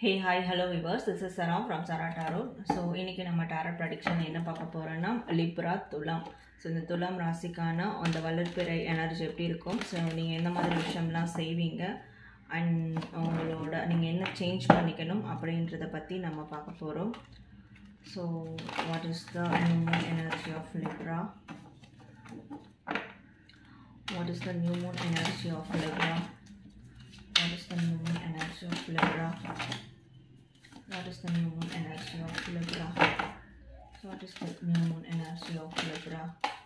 Hey hi hello viewers this is Sara from Sara tarot so இன்றைக்கி நம்ம tarot prediction என்ன பார்க்க போகிறோன்னா லிப்ரா துலாம் ஸோ இந்த துலாம் ராசிக்கான அந்த வளர்ப்பிறை எனர்ஜி எப்படி இருக்கும் ஸோ நீங்கள் எந்த மாதிரி விஷயம்லாம் செய்வீங்க அண்ட் உங்களோட நீங்கள் என்ன சேஞ்ச் பண்ணிக்கணும் அப்படின்றத பற்றி நம்ம பார்க்க போகிறோம் so what is the new moon energy of Libra what is the new moon energy of Libra What is the new moon energy of Libra? What is the new moon energy of Libra? What is the new moon energy of Libra?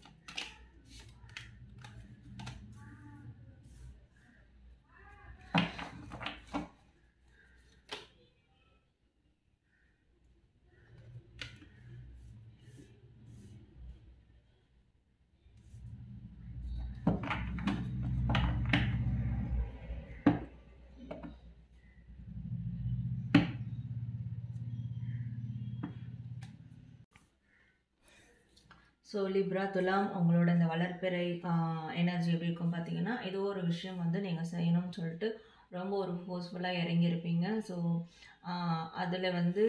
So Libra துலாம் உங்களோட இந்த வளர்ப்பிறை energy எப்படி இருக்கும் பார்த்தீங்கன்னா ஏதோ ஒரு விஷயம் வந்து நீங்கள் செய்யணும்னு சொல்லிட்டு ரொம்ப ஒரு ஃபோர்ஸ்ஃபுல்லாக இறங்கியிருப்பீங்க ஸோ அதில் வந்து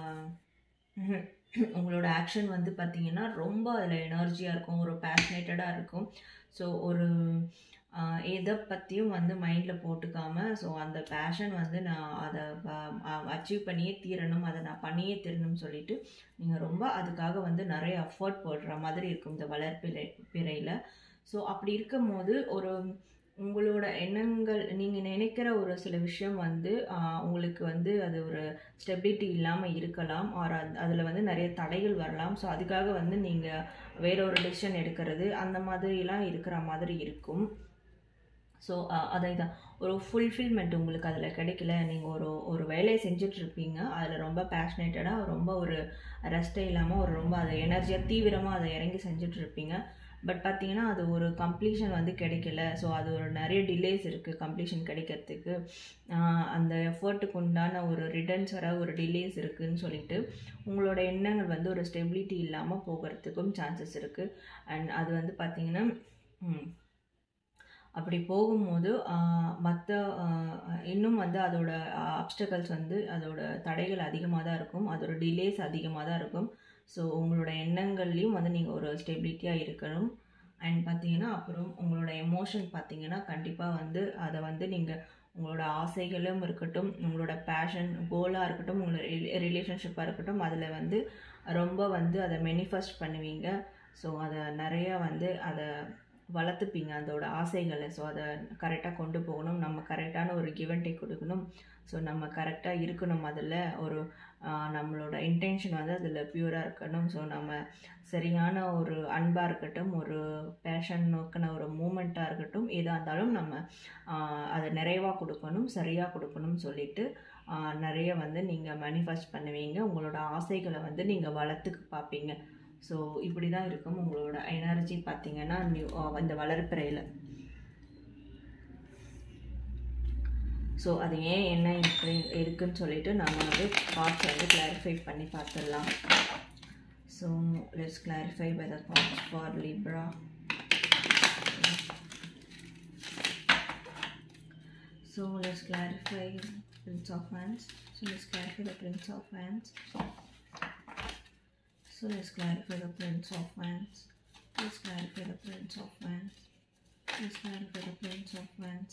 உங்களோட ஆக்ஷன் வந்து பார்த்தீங்கன்னா ரொம்ப அதில் எனர்ஜியாக இருக்கும் ஒரு பேஷனேட்டடாக இருக்கும் ஸோ ஒரு எதை பற்றியும் வந்து மைண்டில் போட்டுக்காம ஸோ அந்த பேஷன் வந்து நான் அதை அச்சீவ் பண்ணியே தீரணும் அதை நான் பண்ணியே தீரணும்னு சொல்லிட்டு நீங்கள் ரொம்ப அதுக்காக வந்து நிறைய அஃபர்ட் போடுற மாதிரி இருக்கும் இந்த வளர்ப்பிறை பிறையில் ஸோ அப்படி இருக்கும் போது ஒரு உங்களோட எண்ணங்கள் நீங்கள் நினைக்கிற ஒரு சில விஷயம் வந்து உங்களுக்கு வந்து அது ஒரு ஸ்டெபிலிட்டி இல்லாமல் இருக்கலாம் ஆர் அதில் வந்து நிறைய தடைகள் வரலாம் ஸோ அதுக்காக வந்து நீங்கள் வேற ஒரு டெசிஷன் எடுக்கிறது அந்த மாதிரிலாம் இருக்கிற மாதிரி இருக்கும் ஸோ அதை தான் ஒரு ஃபுல்ஃபில்மெண்ட் உங்களுக்கு அதில் கிடைக்கல நீங்கள் ஒரு ஒரு வேலையை செஞ்சிட்ருப்பீங்க அதில் ரொம்ப பேஷனேட்டடாக ரொம்ப ஒரு ரெஸ்ட்டே இல்லாமல் ஒரு ரொம்ப அதை எனர்ஜியாக தீவிரமாக அதை இறங்கி செஞ்சிட்ருப்பீங்க பட் பார்த்தீங்கன்னா அது ஒரு கம்ப்ளீஷன் வந்து கிடைக்கல ஸோ அது ஒரு நிறைய டிலேஸ் இருக்குது கம்ப்ளீஷன் கிடைக்கிறதுக்கு அந்த எஃபர்ட்டுக்கு உண்டான ஒரு ரிட்டர்ன்ஸ் வர ஒரு டிலேஸ் இருக்குதுன்னு சொல்லிட்டு உங்களோட எண்ணங்கள் வந்து ஒரு ஸ்டெபிலிட்டி இல்லாமல் போகிறதுக்கும் சான்சஸ் இருக்குது அண்ட் அது வந்து பார்த்திங்கன்னா அப்படி போகும்போது மற்ற இன்னும் வந்து அதோட அப்டக்கல்ஸ் வந்து அதோட தடைகள் அதிகமாக தான் இருக்கும் அதோட டிலேஸ் அதிகமாக தான் இருக்கும் ஸோ உங்களோட எண்ணங்கள்லேயும் வந்து நீங்கள் ஒரு ஸ்டெபிலிட்டியாக இருக்கணும் அண்ட் பார்த்தீங்கன்னா அப்புறம் உங்களோட எமோஷன் பார்த்தீங்கன்னா கண்டிப்பாக வந்து அதை வந்து நீங்கள் உங்களோட ஆசைகளும் இருக்கட்டும் உங்களோட பேஷன் கோலாக இருக்கட்டும் உங்களோட ரிலேஷன்ஷிப்பாக இருக்கட்டும் அதில் வந்து ரொம்ப வந்து அதை மெனிஃபெஸ்ட் பண்ணுவீங்க ஸோ அதை நிறையா வந்து அதை வளர்த்துப்பீங்க அதோட ஆசைகளை ஸோ அதை கரெக்டாக கொண்டு போகணும் நம்ம கரெக்டான ஒரு கிவன் டேக் கொடுக்கணும் ஸோ நம்ம கரெக்டாக இருக்கணும் அதில் ஒரு நம்மளோட இன்டென்ஷன் வந்து அதில் பியூராக இருக்கணும் ஸோ நம்ம சரியான ஒரு அன்பாக இருக்கட்டும் ஒரு பேஷன் நோக்கின ஒரு மூமெண்ட்டாக இருக்கட்டும் எதாக இருந்தாலும் நம்ம அதை நிறைவாக கொடுக்கணும் சரியாக கொடுக்கணும்னு சொல்லிட்டு நிறைய வந்து நீங்கள் மேனிஃபெஸ்ட் பண்ணுவீங்க உங்களோட ஆசைகளை வந்து நீங்கள் வளர்த்துக்கு பார்ப்பீங்க ஸோ இப்படி தான் இருக்கும் உங்களோட எனர்ஜி பார்த்தீங்கன்னா நியூ இந்த வளர்ப்பிறையில் ஸோ அது ஏன் என்ன இப்படி இருக்குன்னு சொல்லிட்டு நம்ம வந்து பார்ட்ஸ் வந்து கிளாரிஃபை பண்ணி பார்த்துடலாம் so let's clarify by the parts for Libra so let's clarify prince of hands so let's clarify the prince of hands So let's clarify the Prince of Wands. Let's clarify the Prince of Wands. Let's clarify the Prince of Wands.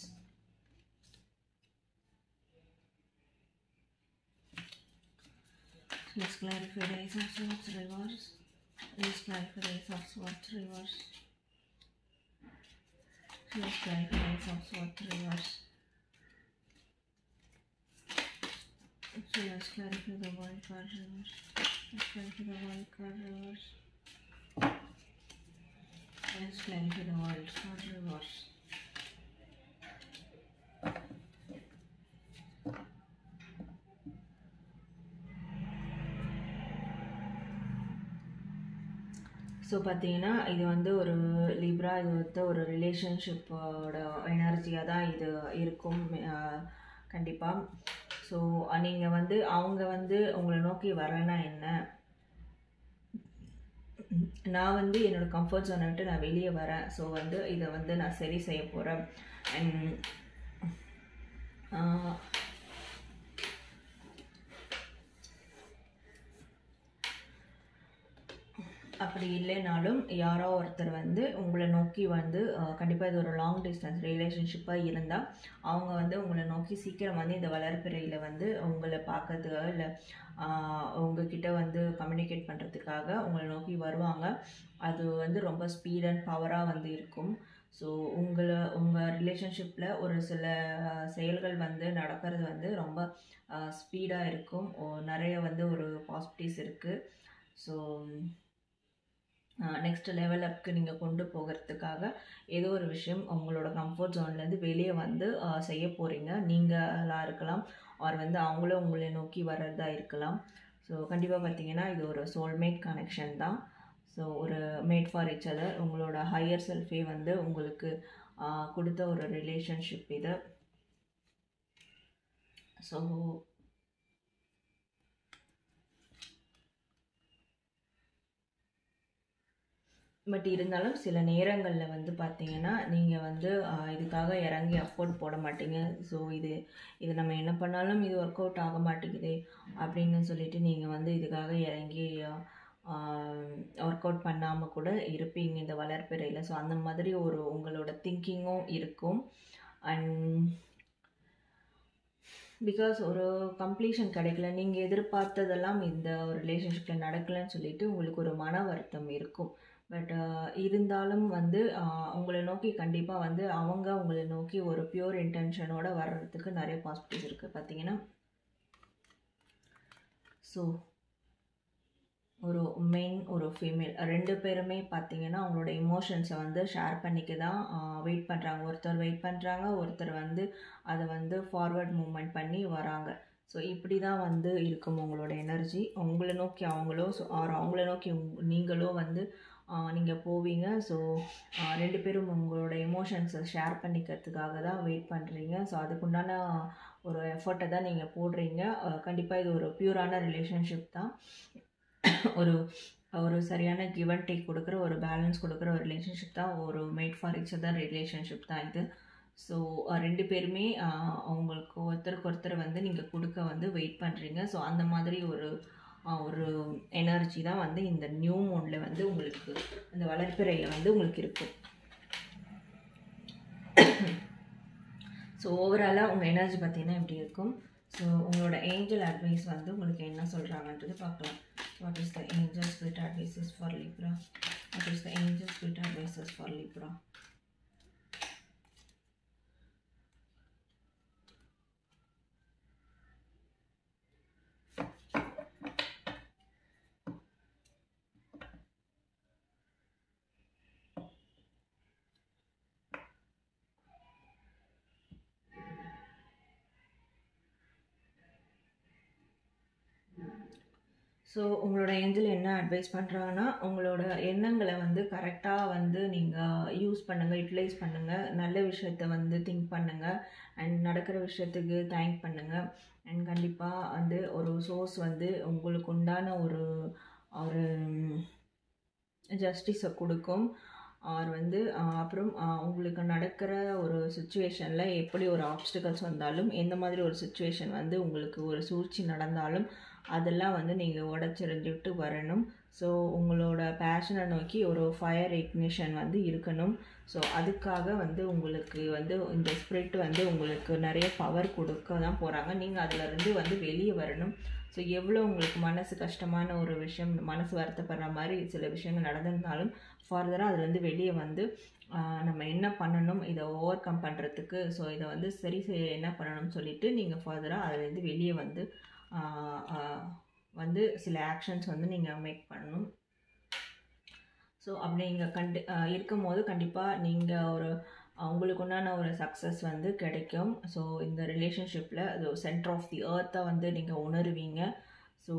So let's clarify the Ace of Swords reverse. Let's clarify the Ace of Swords reverse. So let's clarify the Ace of Swords reverse. So let's clarify the World card reverse. Let's clarify the wild card reverse. Let's clarify the wild card reverse. So பார்த்தீங்கன்னா இது வந்து ஒரு Libre இது வந்து ஒரு ரிலேஷன்ஷிப்போட எனர்ஜியாக தான் இது இருக்கும் கண்டிப்பாக ஸோ நீங்கள் வந்து அவங்க வந்து உங்களை நோக்கி வரலைன்னா என்ன நான் வந்து என்னோடய கம்ஃபர்ட் ஜோனை விட்டு நான் வெளியே வரேன் ஸோ வந்து இதை வந்து நான் சரி செய்ய போகிறேன் அண்ட் அப்படி இல்லைனாலும் யாரோ ஒருத்தர் வந்து உங்களை நோக்கி வந்து கண்டிப்பாக இது ஒரு லாங் டிஸ்டன்ஸ் ரிலேஷன்ஷிப்பாக இருந்தால் அவங்க வந்து உங்களை நோக்கி சீக்கிரம் வந்து இந்த வளர்ப்பிறையில் வந்து உங்களை பார்க்கறதுக்காக இல்லை உங்ககிட்ட வந்து கம்யூனிகேட் பண்ணுறதுக்காக உங்களை நோக்கி வருவாங்க அது வந்து ரொம்ப ஸ்பீட் அண்ட் பவராக வந்து இருக்கும் ஸோ உங்களை உங்கள் ரிலேஷன்ஷிப்பில் ஒரு சில செயல்கள் வந்து நடக்கிறது வந்து ரொம்ப ஸ்பீடாக இருக்கும் நிறைய வந்து ஒரு பாசிட்டிவ்ஸ் இருக்குது ஸோ நெக்ஸ்ட் லெவல் அப்க்கு நீங்கள் கொண்டு போகிறதுக்காக ஏதோ ஒரு விஷயம் உங்களோட கம்ஃபர்ட் ஜோன்லேருந்து வெளியே வந்து செய்ய போகிறீங்க நீங்களாக இருக்கலாம் ஆர் வந்து அவங்களும் உங்களை நோக்கி வர்றதா இருக்கலாம் ஸோ கண்டிப்பாக பார்த்தீங்கன்னா இது ஒரு சோல்மேட் கனெக்ஷன் தான் ஸோ ஒரு மேட் ஃபார் each other உங்களோட ஹையர் செல்ஃபே வந்து உங்களுக்கு கொடுத்த ஒரு ரிலேஷன்ஷிப் இது ஸோ பட் இருந்தாலும் சில நேரங்களில் வந்து பார்த்தீங்கன்னா நீங்கள் வந்து இதுக்காக இறங்கி அஃபோர்ட் போட மாட்டீங்க ஸோ இது இது நம்ம என்ன பண்ணாலும் இது ஒர்க் அவுட் ஆக மாட்டேங்குது அப்படின்னு சொல்லிட்டு நீங்கள் வந்து இதுக்காக இறங்கி ஒர்க் அவுட் பண்ணாமல் கூட இருப்பீங்க இந்த வளர்ப்பிறையில் ஸோ அந்த மாதிரி ஒரு உங்களோட திங்கிங்கும் இருக்கும் அண்ட் பிகாஸ் ஒரு கம்ப்ளீஷன் கிடைக்கல நீங்கள் எதிர்பார்த்ததெல்லாம் இந்த ஒரு ரிலேஷன்ஷிப்பில் நடக்கலைன்னு சொல்லிட்டு உங்களுக்கு ஒரு மன வருத்தம் இருக்கும் பட் இருந்தாலும் வந்து உங்களை நோக்கி கண்டிப்பாக வந்து அவங்க உங்களை நோக்கி ஒரு பியூர் இன்டென்ஷனோட வர்றதுக்கு நிறைய பாசிட்டிவ்ஸ் இருக்குது பார்த்தீங்கன்னா ஸோ ஒரு மெயின் ஒரு ஃபீமேல் ரெண்டு பேருமே பார்த்தீங்கன்னா அவங்களோட இமோஷன்ஸை வந்து ஷேர் பண்ணிக்க தான் வெயிட் பண்ணுறாங்க ஒருத்தர் வெயிட் பண்ணுறாங்க ஒருத்தர் வந்து அதை வந்து ஃபார்வர்ட் மூமெண்ட் பண்ணி வராங்க ஸோ இப்படி தான் வந்து இருக்கும் உங்களோட எனர்ஜி உங்களை நோக்கி அவங்களோ ஸோ ஆர் அவங்கள நோக்கி நீங்களோ வந்து நீங்கள் போவீங்க ஸோ ரெண்டு பேரும் உங்களோட எமோஷன்ஸை ஷேர் பண்ணிக்கிறதுக்காக தான் வெயிட் பண்ணுறீங்க ஸோ அதுக்குண்டான ஒரு எஃபர்ட்டை தான் நீங்கள் போடுறீங்க கண்டிப்பாக இது ஒரு பியூரான ரிலேஷன்ஷிப் தான் ஒரு ஒரு சரியான கிவ் அண்ட் டேக் கொடுக்குற ஒரு பேலன்ஸ் கொடுக்குற ஒரு ரிலேஷன்ஷிப் தான் ஒரு made for each other relationship தான் இது ஸோ ரெண்டு பேருமே அவங்களுக்கு ஒருத்தருக்கு ஒருத்தர் வந்து நீங்கள் கொடுக்க வந்து வெயிட் பண்ணுறீங்க ஸோ அந்த மாதிரி ஒரு ஒரு எனர்ஜி தான் வந்து இந்த நியூ மூனில் வந்து உங்களுக்கு அந்த வளர்ப்பிறையில் வந்து உங்களுக்கு இருக்கும் ஸோ ஓவராலாக உங்கள் எனர்ஜி பார்த்தீங்கன்னா இப்படி இருக்கும் ஸோ உங்களோட ஏஞ்சல் அட்வைஸ் வந்து உங்களுக்கு என்ன சொல்கிறாங்கன்றது பார்க்கலாம் what is the angel spirit advises for Libra what is the angel spirit advises for Libra so உங்களோட ஏஞ்சல் என்ன அட்வைஸ் பண்ணுறாங்கன்னா உங்களோட எண்ணங்களை வந்து கரெக்டாக வந்து நீங்கள் யூஸ் பண்ணுங்கள் யூட்டிலைஸ் பண்ணுங்கள் நல்ல விஷயத்த வந்து திங்க் பண்ணுங்கள் அண்ட் நடக்கிற விஷயத்துக்கு தேங்க் பண்ணுங்கள் அண்ட் கண்டிப்பாக வந்து ஒரு சோர்ஸ் வந்து உங்களுக்கு உண்டான ஒரு ஒரு ஜஸ்டிஸை கொடுக்கும் ஆர் வந்து அப்புறம் உங்களுக்கு நடக்கிற ஒரு சுச்சுவேஷனில் எப்படி ஒரு ஆப்ஸ்டிகல்ஸ் வந்தாலும் எந்த மாதிரி ஒரு சுச்சுவேஷன் வந்து உங்களுக்கு ஒரு சூழ்ச்சி நடந்தாலும் அதெல்லாம் வந்து நீங்கள் உடச்செறிஞ்சிட்டு வரணும் ஸோ உங்களோட பேஷனை நோக்கி ஒரு ஃபயர் இக்னிஷன் வந்து இருக்கணும் ஸோ அதுக்காக வந்து உங்களுக்கு வந்து இந்த ஸ்பிரிட் வந்து உங்களுக்கு நிறைய பவர் கொடுக்க தான் போகிறாங்க நீங்கள் அதிலிருந்து வந்து வெளியே வரணும் ஸோ எவ்வளோ உங்களுக்கு மனசு கஷ்டமான ஒரு விஷயம் மனசு வருத்தப்படுற மாதிரி சில விஷயங்கள் நடந்திருந்தாலும் ஃபர்தராக அதுலேருந்து வெளியே வந்து நம்ம என்ன பண்ணணும் இதை ஓவர் கம் பண்ணுறதுக்கு ஸோ இதை வந்து சரி செய்ய என்ன பண்ணணும்னு சொல்லிட்டு நீங்கள் ஃபர்தராக அதுலேருந்து வெளியே வந்து வந்து சில ஆக்ஷன்ஸ் வந்து நீங்கள் மேக் பண்ணணும் ஸோ அப்படி நீங்கள் கண்டி இருக்கும் போது கண்டிப்பாக நீங்கள் ஒரு உங்களுக்கு உண்டான ஒரு சக்ஸஸ் வந்து கிடைக்கும் ஸோ இந்த ரிலேஷன்ஷிப்பில் அது சென்டர் ஆஃப் தி ஏர்த்தை வந்து நீங்கள் உணருவீங்க ஸோ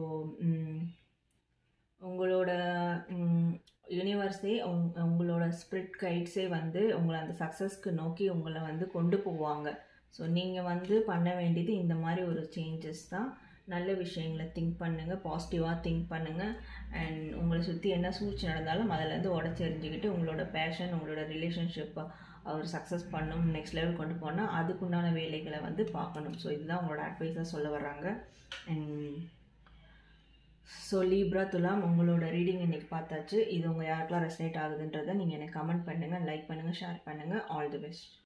உங்களோட யூனிவர்ஸே உங் உங்களோட ஸ்பிரிட் கைட்ஸே வந்து உங்களை அந்த சக்ஸஸ்க்கு நோக்கி உங்களை வந்து கொண்டு போவாங்க ஸோ நீங்கள் வந்து பண்ண வேண்டியது இந்த மாதிரி ஒரு சேஞ்சஸ் தான் நல்ல விஷயங்களை திங்க் பண்ணுங்கள் பாசிட்டிவாக திங்க் பண்ணுங்கள் அண்ட் உங்களை சுற்றி என்ன சூழ்ச்சி நடந்தாலும் அதிலேருந்து உடச்செறிஞ்சிக்கிட்டு உங்களோட பேஷன் உங்களோட ரிலேஷன்ஷிப்பை அவர் சக்ஸஸ் பண்ணும் நெக்ஸ்ட் லெவல் கொண்டு போனால் அதுக்குண்டான வேலைகளை வந்து பார்க்கணும் ஸோ இதுதான் உங்களோட அட்வைஸாக சொல்ல வர்றாங்க அண்ட் ஸோ லீப்ரா துலாம் உங்களோட ரீடிங் இன்னைக்கு பார்த்தாச்சு இது உங்கள் யாருக்கெல்லாம் ரெசனேட் ஆகுதுன்றதை நீங்கள் எனக்கு கமெண்ட் பண்ணுங்கள் லைக் பண்ணுங்கள் ஷேர் பண்ணுங்கள் ஆல் தி பெஸ்ட்